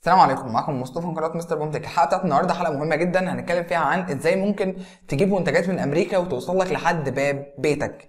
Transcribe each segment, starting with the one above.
السلام عليكم معاكم مصطفى من قناه مستر بومتك الحلقه بتاعت النهارده حلقه مهمه جدا هنتكلم فيها عن ازاي ممكن تجيب منتجات من امريكا وتوصل لك لحد باب بيتك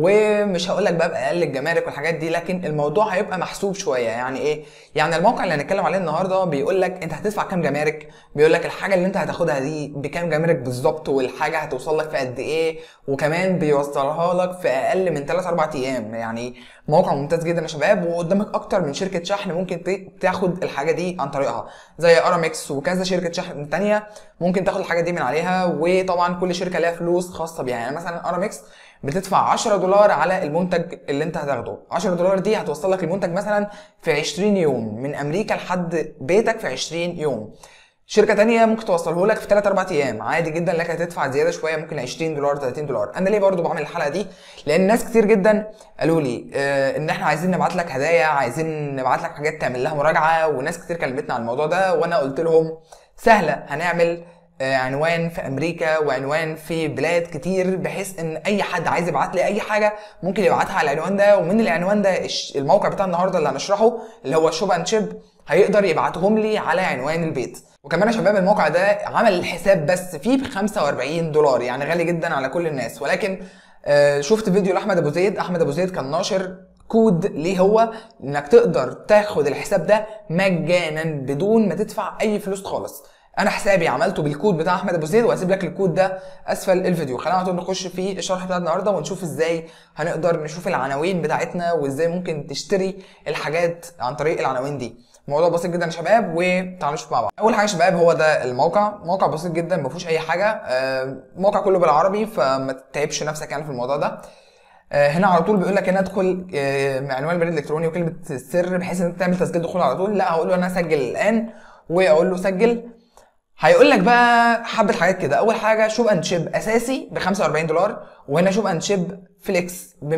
ومش هقول لك بقى باقل الجمارك والحاجات دي لكن الموضوع هيبقى محسوب شويه يعني ايه يعني الموقع اللي هنتكلم عليه النهارده بيقول لك انت هتدفع كام جمارك بيقول لك الحاجه اللي انت هتاخدها دي بكام جمارك بالظبط والحاجه هتوصل لك في قد ايه وكمان بيوصلها لك في اقل من 3 4 ايام يعني موقع ممتاز جدا يا شباب وقدامك اكتر من شركه شحن ممكن ت- تاخد الحاجه دي عن طريقها زي ارامكس وكذا شركه شحن تانية ممكن تاخد الحاجه دي من عليها وطبعا كل شركه لها فلوس خاصه بيها يعني مثلا ارامكس بتدفع 10 دولار على المنتج اللي انت هتاخده 10 دولار دي هتوصل لك المنتج مثلا في 20 يوم من امريكا لحد بيتك في 20 يوم شركه تانية ممكن توصله لك في 3 4 ايام عادي جدا لك هتدفع زياده شويه ممكن 20 دولار 30 دولار انا ليه برضو بعمل الحلقه دي لان ناس كتير جدا قالوا لي آه ان احنا عايزين نبعت لك هدايا عايزين نبعت لك حاجات تعمل لها مراجعه وناس كتير كلمتنا عن الموضوع ده وانا قلت لهم سهله هنعمل آه، عنوان في امريكا وعنوان في بلاد كتير بحيث ان اي حد عايز يبعت لي اي حاجه ممكن يبعتها على العنوان ده ومن العنوان ده الش- الموقع بتاع النهارده اللي هنشرحه اللي هو شوب اند شيب هيقدر يبعتهم لي على عنوان البيت وكمان يا شباب الموقع ده عمل الحساب بس فيه ب 45 دولار يعني غالي جدا على كل الناس ولكن آه، شفت فيديو لاحمد ابو زيد احمد ابو زيد كان ناشر كود ليه هو انك تقدر تاخد الحساب ده مجانا بدون ما تدفع اي فلوس خالص انا حسابي عملته بالكود بتاع احمد ابو زيد وهسيب لك الكود ده اسفل الفيديو خلينا على طول نخش في الشرح بتاع النهارده ونشوف ازاي هنقدر نشوف العناوين بتاعتنا وازاي ممكن تشتري الحاجات عن طريق العناوين دي موضوع بسيط جدا يا شباب وتعالوا نشوف مع بعض اول حاجه يا شباب هو ده الموقع موقع بسيط جدا ما فيهوش اي حاجه آه، الموقع كله بالعربي فما تتعبش نفسك يعني في الموضوع ده آه، هنا على طول بيقول لك هنا ادخل آه، مع عنوان البريد الالكتروني وكلمه السر بحيث ان انت تعمل تسجيل دخول على طول لا هقول له انا اسجل الان واقول له سجل هيقول لك بقى حبه حاجات كده اول حاجه شوب اند شيب اساسي ب 45 دولار وهنا شوب اند شيب فليكس ب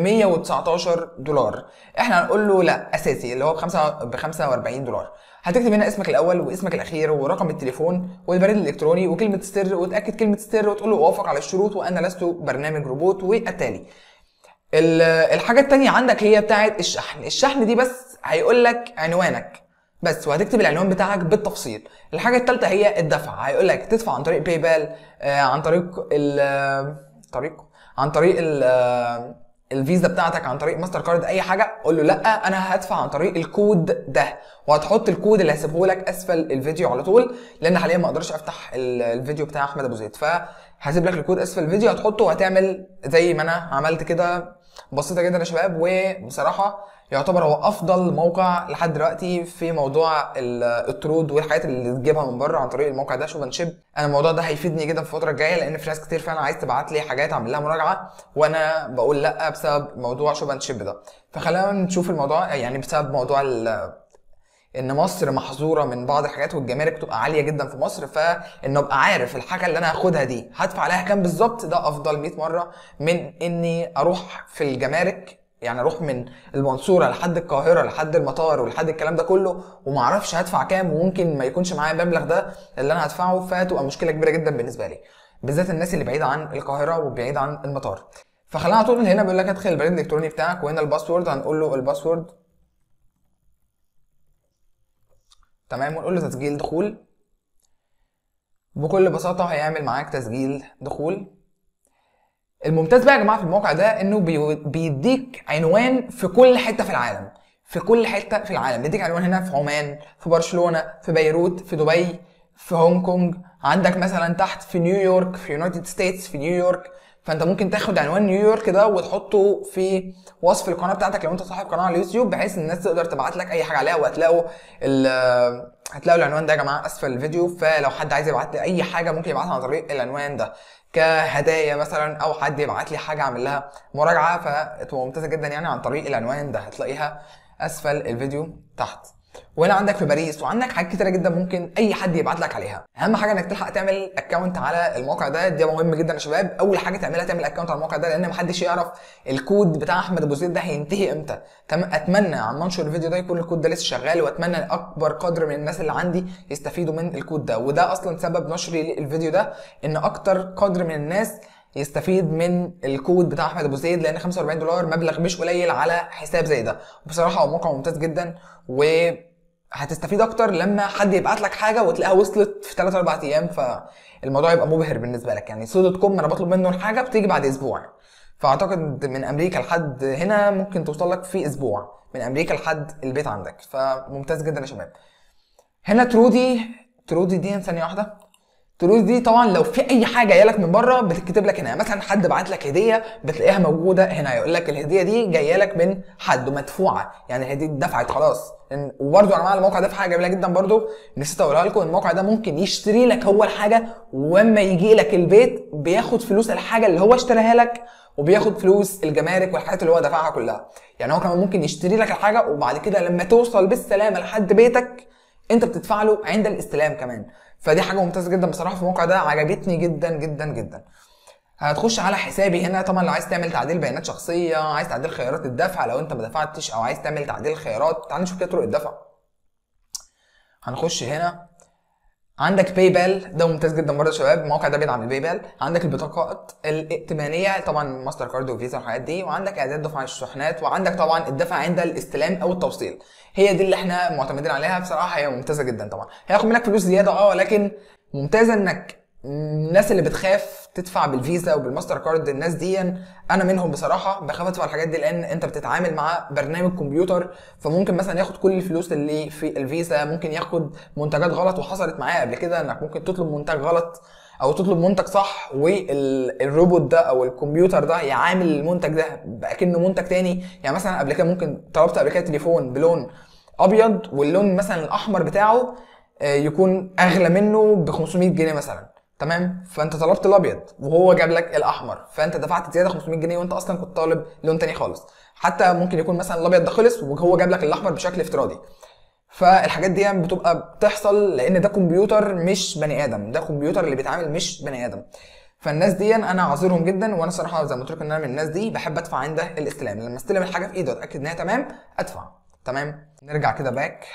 119 دولار احنا هنقول له لا اساسي اللي هو ب 5 ب 45 دولار هتكتب هنا اسمك الاول واسمك الاخير ورقم التليفون والبريد الالكتروني وكلمه السر وتاكد كلمه السر وتقول له اوافق على الشروط وانا لست برنامج روبوت والتالي ال- الحاجه التانية عندك هي بتاعه الشحن الشحن دي بس هيقول لك عنوانك بس وهتكتب العنوان بتاعك بالتفصيل الحاجه الثالثه هي الدفع هيقول لك تدفع عن طريق باي بال آه، عن طريق ال آه، طريق عن طريق ال آه، الفيزا بتاعتك عن طريق ماستر كارد اي حاجه قول له لا انا هدفع عن طريق الكود ده وهتحط الكود اللي هسيبه لك اسفل الفيديو على طول لان حاليا ما اقدرش افتح ال- الفيديو بتاع احمد ابو زيد فهسيب لك الكود اسفل الفيديو هتحطه وهتعمل زي ما انا عملت كده بسيطه جدا يا شباب وبصراحه يعتبر هو افضل موقع لحد دلوقتي في موضوع ال- الطرود والحاجات اللي تجيبها من بره عن طريق الموقع ده شوف شيب انا الموضوع ده هيفيدني جدا في الفتره الجايه لان في ناس كتير فعلا عايز تبعت لي حاجات اعمل لها مراجعه وانا بقول لا بسبب موضوع شوف شيب ده فخلينا نشوف الموضوع يعني بسبب موضوع ال- ان مصر محظوره من بعض الحاجات والجمارك بتبقى عاليه جدا في مصر فان ابقى عارف الحاجه اللي انا هاخدها دي هدفع عليها كام بالظبط ده افضل 100 مره من اني اروح في الجمارك يعني اروح من المنصوره لحد القاهره لحد المطار ولحد الكلام ده كله وما اعرفش هدفع كام وممكن ما يكونش معايا المبلغ ده اللي انا هدفعه فتبقى مشكله كبيره جدا بالنسبه لي بالذات الناس اللي بعيده عن القاهره وبعيده عن المطار فخلينا على طول هنا بيقول لك ادخل البريد الالكتروني بتاعك وهنا الباسورد هنقول له الباسورد تمام ونقول له تسجيل دخول بكل بساطة هيعمل معاك تسجيل دخول الممتاز بقى يا جماعة في الموقع ده انه بي- بيديك عنوان في كل حتة في العالم في كل حتة في العالم بيديك عنوان هنا في عمان في برشلونة في بيروت في دبي في هونج كونج عندك مثلا تحت في نيويورك في يونايتد ستيتس في نيويورك فانت ممكن تاخد عنوان نيويورك ده وتحطه في وصف القناه بتاعتك لو انت صاحب قناه على اليوتيوب بحيث الناس تقدر تبعت لك اي حاجه عليها وهتلاقوا ال- هتلاقوا العنوان ده يا جماعه اسفل الفيديو فلو حد عايز يبعت لي اي حاجه ممكن يبعتها عن طريق العنوان ده كهدايا مثلا او حد يبعت لي حاجه اعمل لها مراجعه فتبقى ممتازه جدا يعني عن طريق العنوان ده هتلاقيها اسفل الفيديو تحت وهنا عندك في باريس وعندك حاجات كتيره جدا ممكن اي حد يبعت لك عليها اهم حاجه انك تلحق تعمل اكونت على الموقع ده ده مهم جدا يا شباب اول حاجه تعملها تعمل اكونت على الموقع ده لان محدش يعرف الكود بتاع احمد ابو زيد ده هينتهي امتى تم اتمنى عم انشر الفيديو ده يكون الكود ده لسه شغال واتمنى ان اكبر قدر من الناس اللي عندي يستفيدوا من الكود ده وده اصلا سبب نشري للفيديو ده ان اكتر قدر من الناس يستفيد من الكود بتاع احمد ابو زيد لان 45 دولار مبلغ مش قليل على حساب زي ده بصراحه هو موقع ممتاز جدا و هتستفيد اكتر لما حد يبعت لك حاجه وتلاقيها وصلت في 3 4 ايام فالموضوع يبقى مبهر بالنسبه لك يعني سو دوت كوم انا بطلب منه الحاجه بتيجي بعد اسبوع فاعتقد من امريكا لحد هنا ممكن توصل لك في اسبوع من امريكا لحد البيت عندك فممتاز جدا يا شباب هنا ترودي ترودي دي ثانيه واحده ترودي دي طبعا لو في اي حاجه جايه لك من بره بتكتب لك هنا مثلا حد بعت لك هديه بتلاقيها موجوده هنا يقول لك الهديه دي جايه لك من حد ومدفوعه يعني الهديه اتدفعت خلاص إن- وبرده يا جماعه الموقع ده في حاجه جميله جدا برده نسيت اقولها لكم الموقع ده ممكن يشتري لك هو الحاجه واما يجي لك البيت بياخد فلوس الحاجه اللي هو اشتراها لك وبياخد فلوس الجمارك والحاجات اللي هو دفعها كلها يعني هو كمان ممكن يشتري لك الحاجه وبعد كده لما توصل بالسلامه لحد بيتك انت بتدفع له عند الاستلام كمان فدي حاجه ممتازه جدا بصراحه في الموقع ده عجبتني جدا جدا جدا هتخش على حسابي هنا طبعا لو عايز تعمل تعديل بيانات شخصيه عايز تعديل خيارات الدفع لو انت ما دفعتش او عايز تعمل تعديل خيارات تعال نشوف كده طرق الدفع هنخش هنا عندك باي بال ده ممتاز جدا برضه يا شباب الموقع ده بيدعم الباي بال عندك البطاقات الائتمانيه طبعا ماستر كارد وفيزا والحاجات دي وعندك اعداد دفع الشحنات وعندك طبعا الدفع عند الاستلام او التوصيل هي دي اللي احنا معتمدين عليها بصراحه هي ممتازه جدا طبعا هياخد منك فلوس زياده اه ولكن ممتازه انك الناس اللي بتخاف تدفع بالفيزا وبالماستر كارد الناس دي انا منهم بصراحه بخاف ادفع الحاجات دي لان انت بتتعامل مع برنامج كمبيوتر فممكن مثلا ياخد كل الفلوس اللي في الفيزا ممكن ياخد منتجات غلط وحصلت معايا قبل كده انك ممكن تطلب منتج غلط او تطلب منتج صح والروبوت ده او الكمبيوتر ده يعامل المنتج ده كأنه منتج تاني يعني مثلا قبل كده ممكن طلبت قبل كده تليفون بلون ابيض واللون مثلا الاحمر بتاعه آه، يكون اغلى منه ب 500 جنيه مثلا تمام فانت طلبت الابيض وهو جاب لك الاحمر فانت دفعت زياده 500 جنيه وانت اصلا كنت طالب لون تاني خالص حتى ممكن يكون مثلا الابيض ده خلص وهو جاب لك الاحمر بشكل افتراضي فالحاجات دي بتبقى بتحصل لان ده كمبيوتر مش بني ادم ده كمبيوتر اللي بيتعامل مش بني ادم فالناس دي انا عذرهم جدا وانا صراحه زي ما قلت لكم ان انا من الناس دي بحب ادفع عند الاستلام لما استلم الحاجه في ايدي واتاكد ان هي تمام ادفع تمام نرجع كده باك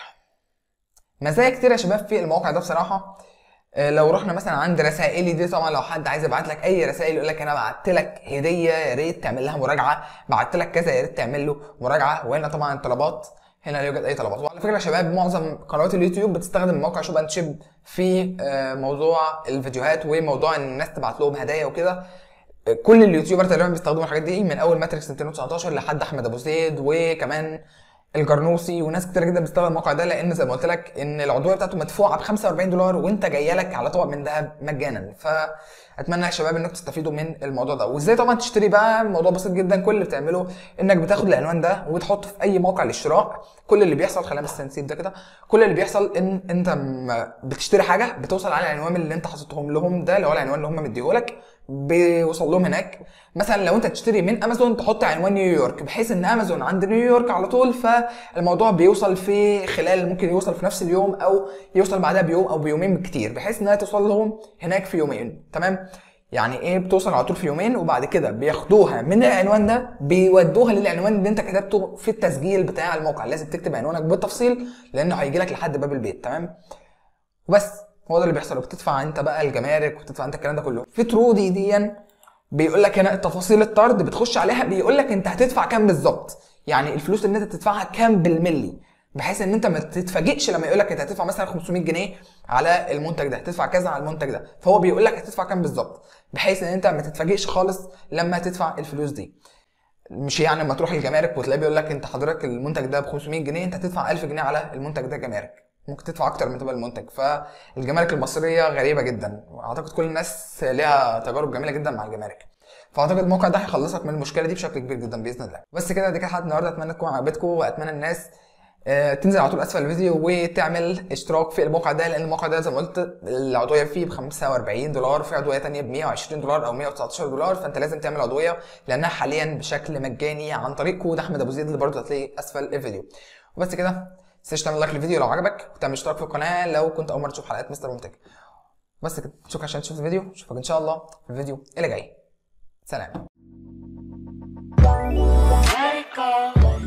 مزايا كتير يا شباب في الموقع ده بصراحه آه، لو رحنا مثلا عند رسائلي دي طبعا لو حد عايز يبعت لك اي رسائل يقول لك انا بعت لك هديه يا ريت تعمل لها مراجعه بعت لك كذا يا ريت تعمل له مراجعه وهنا طبعا الطلبات هنا لا يوجد اي طلبات وعلى فكره يا شباب معظم قنوات اليوتيوب بتستخدم موقع شوب اند شيب في آه، موضوع الفيديوهات وموضوع ان الناس تبعت لهم هدايا وكده آه، كل اليوتيوبر تقريبا بيستخدموا الحاجات دي من اول ماتريكس 219 لحد احمد ابو زيد وكمان الجرنوسي وناس كتير جدا بتستخدم الموقع ده لان زي ما قلت لك ان العضويه بتاعته مدفوعه ب 45 دولار وانت جايه لك على طبق من ذهب مجانا فاتمنى يا شباب انكم تستفيدوا من الموضوع ده وازاي طبعا تشتري بقى الموضوع بسيط جدا كل اللي بتعمله انك بتاخد العنوان ده وبتحطه في اي موقع للشراء كل اللي بيحصل خلينا بس نسيب ده كده كل اللي بيحصل ان انت م- بتشتري حاجه بتوصل على العنوان اللي انت حاططهم لهم ده اللي هو العنوان اللي هم مديهولك بيوصل لهم هناك مثلا لو انت تشتري من امازون تحط عنوان نيويورك بحيث ان امازون عند نيويورك على طول فالموضوع بيوصل في خلال ممكن يوصل في نفس اليوم او يوصل بعدها بيوم او بيومين بالكتير بحيث انها توصل لهم هناك في يومين تمام يعني ايه بتوصل على طول في يومين وبعد كده بياخدوها من العنوان ده بيودوها للعنوان اللي انت كتبته في التسجيل بتاع الموقع لازم تكتب عنوانك بالتفصيل لانه هيجي لك لحد باب البيت تمام وبس هو ده اللي بيحصل وبتدفع انت بقى الجمارك وتدفع انت الكلام ده كله في ترودي دي بيقول لك هنا تفاصيل الطرد بتخش عليها بيقول لك انت هتدفع كام بالظبط يعني الفلوس اللي انت تدفعها كام بالملي بحيث ان انت ما تتفاجئش لما يقول لك انت هتدفع مثلا 500 جنيه على المنتج ده هتدفع كذا على المنتج ده فهو بيقول لك هتدفع كام بالظبط بحيث ان انت ما تتفاجئش خالص لما تدفع الفلوس دي مش يعني لما تروح الجمارك وتلاقيه بيقول لك انت حضرتك المنتج ده ب 500 جنيه انت هتدفع 1000 جنيه على المنتج ده جمارك ممكن تدفع اكتر من ثمن المنتج فالجمارك المصريه غريبه جدا واعتقد كل الناس ليها تجارب جميله جدا مع الجمارك فاعتقد الموقع ده هيخلصك من المشكله دي بشكل كبير جدا باذن الله بس كده دي كانت حلقه النهارده اتمنى تكون عجبتكم واتمنى الناس آه، تنزل على طول اسفل الفيديو وتعمل اشتراك في الموقع ده لان الموقع ده زي ما قلت العضويه فيه ب 45 دولار في عضويه تانية ب 120 دولار او 119 دولار فانت لازم تعمل عضويه لانها حاليا بشكل مجاني عن طريق كود احمد ابو زيد اللي برضه هتلاقيه اسفل الفيديو وبس كده ما تنساش تعمل لايك للفيديو لو عجبك وتعمل اشتراك في القناه لو كنت اول مره تشوف حلقات مستر منتج بس كده شكرا عشان تشوف الفيديو اشوفك ان شاء الله في الفيديو اللي جاي سلام Let it go.